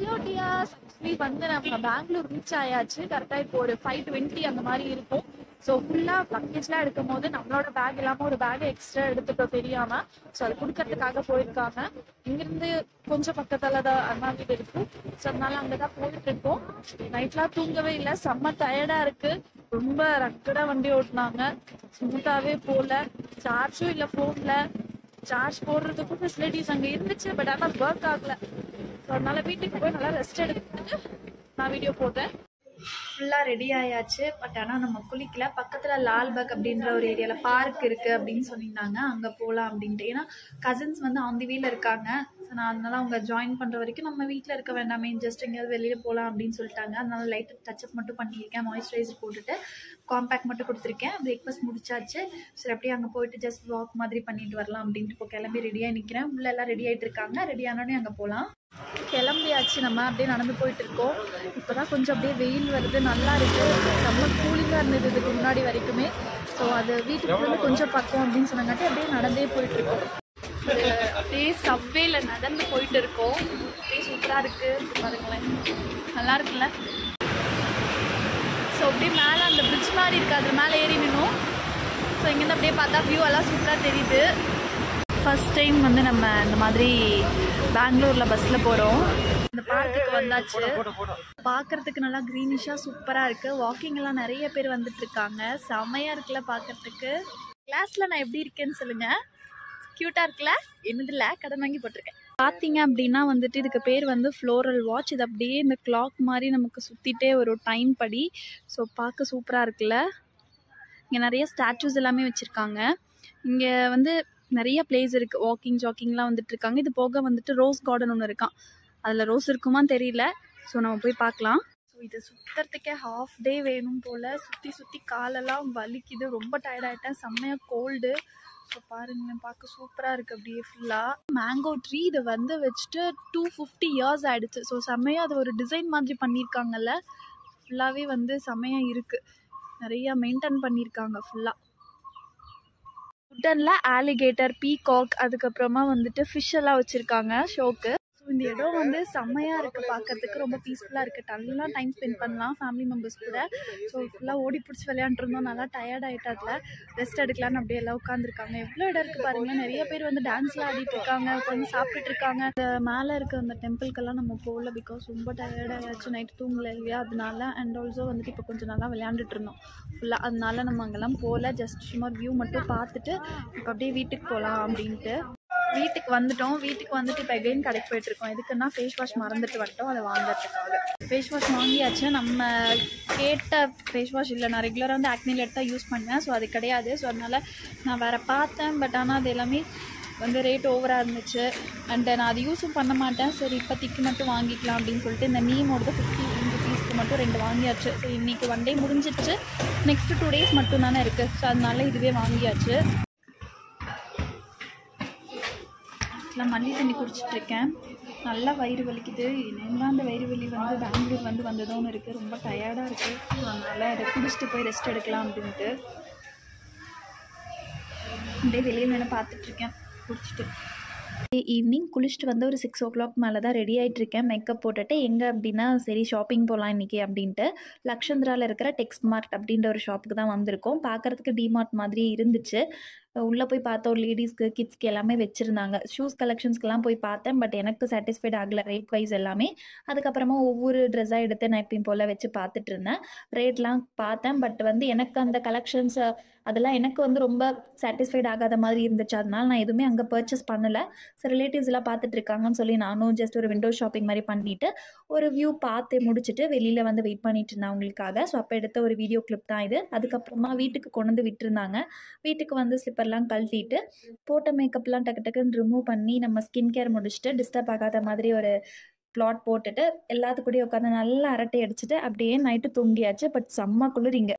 hello Dias actually வந்து நம்ம Bangalore reach ஆயாச்சு கரெக்டாக இப்போ ஒரு ஃபைவ் டுவெண்ட்டி அந்த மாதிரி இருக்கும் ஸோ ஃபுல்லாக லக்கேஜ்லாம் எடுக்கும் போது நம்மளோட பேக் இல்லாமல் ஒரு பேக் எக்ஸ்ட்ரா எடுத்துட்டோம் தெரியாம ஸோ அது கொடுக்கறதுக்காக போயிருக்காங்க இங்கிருந்து கொஞ்சம் பக்கத்தில் தான் அண்ணா வீடு இருக்கு ஸோ அதனால அங்கே தான் போயிட்டு இருக்கோம் நைட்லாம் தூங்கவே இல்லை செம்ம டயர்டாக இருக்கு ரொம்ப ரக்கடாக வண்டி ஓட்டினாங்க ஸ்மூத்தாகவே போகல சார்ஜும் இல்லை ஃபோனில் சார்ஜ் போடுறதுக்கும் ஃபெசிலிட்டிஸ் அங்கே இருந்துச்சு பட் ஆனால் ஒர்க் ஆகல ஸோ அதனால வீட்டுக்கு போய் நல்லா ரெஸ்ட் எடுத்துட்டு நான் வீடியோ போட்டேன் ஃபுல்லாக ரெடி ஆயாச்சு பட் ஆனால் நம்ம குளிக்கல பக்கத்தில் லால்பாக் அப்படின்ற ஒரு ஏரியாவில் பார்க் இருக்குது அப்படின்னு சொல்லியிருந்தாங்க அங்கே போகலாம் அப்படின்ட்டு ஏன்னா கசின்ஸ் வந்து ஆன் தி வேல இருக்காங்க ஸோ நான் அதனால அவங்க ஜாயின் பண்ணுற வரைக்கும் நம்ம வீட்டில் இருக்க வேண்டாமே ஜஸ்ட் எங்கேயாவது வெளியில் போகலாம் அப்படின்னு சொல்லிட்டாங்க அதனால லைட்டாக டச்சப் மட்டும் பண்ணியிருக்கேன் மாய்ஸ்சரைசர் போட்டுட்டு காம்பேக்ட் மட்டும் கொடுத்துருக்கேன் பிரேக்ஃபாஸ்ட் முடிச்சாச்சு சரி அப்படியே அங்கே போயிட்டு ஜஸ்ட் வாக் மாதிரி பண்ணிட்டு வரலாம் அப்படின்ட்டு இப்போ கிளம்பி ரெடியாக நிற்கிறேன் உள்ள எல்லாம் ரெடி ஆகிட்டு இருக்காங்க ரெடி ஆனோடனே அங்கே போகலாம் கிளம்பியாச்சு நம்ம அப்படியே நடந்து போயிட்டு இருக்கோம் இப்போதான் கொஞ்சம் அப்படியே வெயில் வருது நல்லா இருக்கு ரொம்ப கூலிங்காக இருந்தது இதுக்கு முன்னாடி வரைக்குமே ஸோ அது வீட்டுக்கு வந்து கொஞ்சம் பக்கம் அப்படின்னு சொன்னாங்காட்டி அப்படியே நடந்தே போயிட்டு இருக்கோம் ஒரு அப்படியே சவ்வேல நடந்து போயிட்டு இருக்கோம் அப்படியே சூப்பராக இருக்கு பாருங்களேன் நல்லா இருக்குல்ல ஸோ அப்படியே மேலே அந்த பிரிட்ஜ் மாதிரி இருக்கு அது மேலே ஏறி நின்னோம் ஸோ இங்கேருந்து அப்படியே பார்த்தா வியூ எல்லாம் சூப்பராக தெரியுது ஃபர்ஸ்ட் டைம் வந்து நம்ம இந்த மாதிரி பெங்களூரில் பஸ்ஸில் போகிறோம் இந்த பார்க்குக்கு வந்தாச்சு பார்க்கறதுக்கு நல்லா க்ரீனிஷாக சூப்பராக இருக்குது வாக்கிங் எல்லாம் நிறைய பேர் வந்துட்டு இருக்காங்க செமையாக இருக்குல்ல பார்க்கறதுக்கு கிளாஸில் நான் எப்படி இருக்கேன்னு சொல்லுங்கள் க்யூட்டாக இருக்குல்ல என்னதில்ல கடன் வாங்கி போட்டிருக்கேன் பார்த்தீங்க அப்படின்னா வந்துட்டு இதுக்கு பேர் வந்து ஃப்ளோரல் வாட்ச் இது அப்படியே இந்த கிளாக் மாதிரி நமக்கு சுற்றிட்டே ஒரு டைம் படி ஸோ பார்க்க சூப்பராக இருக்குல்ல இங்கே நிறைய ஸ்டாச்சூஸ் எல்லாமே வச்சுருக்காங்க இங்கே வந்து நிறைய பிளேஸ் இருக்குது வாக்கிங் ஜாக்கிங்லாம் வந்துட்டு இருக்காங்க இது போக வந்துட்டு ரோஸ் கார்டன் ஒன்று இருக்கான் அதில் ரோஸ் இருக்குமான்னு தெரியல ஸோ நம்ம போய் பார்க்கலாம் ஸோ இது சுற்றுறதுக்கே ஹாஃப் டே வேணும் போல் சுற்றி சுற்றி காலெல்லாம் வலிக்குது ரொம்ப டயர்ட் ஆகிட்டேன் செம்மையாக கோல்டு ஸோ பாருங்களேன் பார்க்க சூப்பராக இருக்குது அப்படியே ஃபுல்லாக மேங்கோ ட்ரீ இதை வந்து வச்சுட்டு டூ ஃபிஃப்டி இயர்ஸ் ஆகிடுச்சு ஸோ செம்மையாக அது ஒரு டிசைன் மாதிரி பண்ணியிருக்காங்கல்ல ஃபுல்லாகவே வந்து செம்மையாக இருக்குது நிறையா மெயின்டைன் பண்ணியிருக்காங்க ஃபுல்லாக உட்டனில் ஆலிகேட்டர் பீகாக் அதுக்கப்புறமா வந்துட்டு ஃபிஷ் எல்லாம் வச்சுருக்காங்க ஷோக்கு ஸோ இந்த இடம் வந்து செம்மையாக இருக்குது பார்க்கறதுக்கு ரொம்ப பீஸ்ஃபுல்லாக இருக்குது நல்லா டைம் ஸ்பெண்ட் பண்ணலாம் ஃபேமிலி மெம்பர்ஸ் கூட ஸோ ஃபுல்லாக ஓடி பிடிச்சி விளையாண்டுருந்தோம் நல்லா டயர்ட் ஆகிட்டதில் ரெஸ்ட் எடுக்கலான்னு அப்படியே எல்லாம் உட்காந்துருக்காங்க எவ்வளோ இடம் இருக்குது பாருங்களேன் நிறைய பேர் வந்து டான்ஸ்லாம் ஆடிட்டு இருக்காங்க உட்காந்து சாப்பிட்டுட்டு இருக்காங்க இந்த மேலே இருக்க அந்த டெம்பிள்க்கெல்லாம் நம்ம போகல பிகாஸ் ரொம்ப டயர்ட் ஆயாச்சு நைட் தூங்கல இல்லையா அதனால அண்ட் ஆல்சோ வந்துட்டு இப்போ கொஞ்சம் நல்லா விளையாண்டுட்டு இருந்தோம் ஃபுல்லாக அதனால நம்ம அங்கெல்லாம் போகல ஜஸ்ட் சும்மா வியூ மட்டும் பார்த்துட்டு இப்போ அப்படியே வீட்டுக்கு போகலாம் அப்படின்ட்டு வீட்டுக்கு வந்துட்டோம் வீட்டுக்கு வந்துட்டு இப்போ எகைன் கடைக்கு போயிட்டு இருக்கோம் எதுக்குன்னா ஃபேஸ் வாஷ் மறந்துட்டு வந்துட்டோம் அதை வாங்குறதுக்காக ஃபேஸ் வாஷ் வாங்கியாச்சு நம்ம கேட்ட ஃபேஸ் வாஷ் இல்லை நான் ரெகுலராக வந்து ஆக்னிலேட் தான் யூஸ் பண்ணேன் ஸோ அது கிடையாது ஸோ அதனால் நான் வேறு பார்த்தேன் பட் ஆனால் அது எல்லாமே வந்து ரேட் ஓவராக இருந்துச்சு அண்ட் நான் அது யூஸும் பண்ண மாட்டேன் சரி இப்போதைக்கு மட்டும் வாங்கிக்கலாம் அப்படின்னு சொல்லிட்டு இந்த நீமோட ஃபிஃப்டி ருபீஸ்க்கு மட்டும் ரெண்டு வாங்கியாச்சு ஸோ இன்றைக்கி ஒன் டே முடிஞ்சிடுச்சு நெக்ஸ்ட்டு டூ டேஸ் மட்டும் தானே இருக்குது ஸோ அதனால இதுவே வாங்கியாச்சு நான் மல்லி தண்ணி குடிச்சிட்டு இருக்கேன் நல்லா வயிறு வலிக்குது என்னெல்லாம் அந்த வயிறு வலி வந்து பெங்களூர் வந்து வந்ததோன்னு இருக்குது ரொம்ப டயர்டாக இருக்குது அதனால் அதை குடிச்சிட்டு போய் ரெஸ்ட் எடுக்கலாம் அப்படின்ட்டு அப்படியே வெளியில் நின்று பார்த்துட்ருக்கேன் குடிச்சிட்டு ஈவினிங் குளிச்சுட்டு வந்து ஒரு சிக்ஸ் ஓ கிளாக் மேலே தான் ரெடி ஆகிட்டு இருக்கேன் மேக்கப் போட்டுட்டு எங்கே அப்படின்னா சரி ஷாப்பிங் போகலாம் இன்றைக்கி அப்படின்ட்டு லக்ஷந்திராவில் இருக்கிற டெக்ஸ்ட் மார்ட் அப்படின்ற ஒரு ஷாப்புக்கு தான் வந்திருக்கோம் பார்க்குறதுக்கு டிமார்ட் மாதிரி இருந்துச்சு உள்ளே போய் பார்த்தோம் லேடிஸ்க்கு கிட்ஸ்க்கு எல்லாமே வச்சுருந்தாங்க ஷூஸ் கலெக்ஷன்ஸ்க்கெலாம் போய் பார்த்தேன் பட் எனக்கு சாட்டிஸ்ஃபைட் ஆகலை ரேட் வைஸ் எல்லாமே அதுக்கப்புறமா ஒவ்வொரு ட்ரெஸ்ஸாக எடுத்து நான் எப்பயும் போல் வச்சு பார்த்துட்டு இருந்தேன் ரேட்லாம் பார்த்தேன் பட் வந்து எனக்கு அந்த கலெக்ஷன்ஸ் அதெல்லாம் எனக்கு வந்து ரொம்ப சாட்டிஸ்ஃபைட் ஆகாத மாதிரி இருந்துச்சு அதனால நான் எதுவுமே அங்கே பர்ச்சேஸ் பண்ணலை ஸோ ரிலேட்டிவ்ஸ் எல்லாம் பார்த்துட்டு இருக்காங்கன்னு சொல்லி நானும் ஜஸ்ட் ஒரு விண்டோ ஷாப்பிங் மாதிரி பண்ணிவிட்டு ஒரு வியூ பார்த்து முடிச்சுட்டு வெளியில் வந்து வெயிட் பண்ணிட்டு இருந்தேன் அவங்களுக்காக ஸோ அப்போ எடுத்த ஒரு வீடியோ கிளிப் தான் இது அதுக்கப்புறமா வீட்டுக்கு கொண்டு வந்து விட்டுருந்தாங்க வீட்டுக்கு வந்து ஸ்லிப்பர்லாம் கழட்டிட்டு போட்ட மேக்கப்லாம் டக்கு டக்குன்னு ரிமூவ் பண்ணி நம்ம ஸ்கின் கேர் முடிச்சுட்டு டிஸ்டர்ப் ஆகாத மாதிரி ஒரு ப்ளாட் போட்டுட்டு எல்லாத்துக்கூடயும் உட்காந்து நல்லா அரட்டை அடிச்சுட்டு அப்படியே நைட்டு தூங்கியாச்சு பட் செம்ம குளிர் இங்கே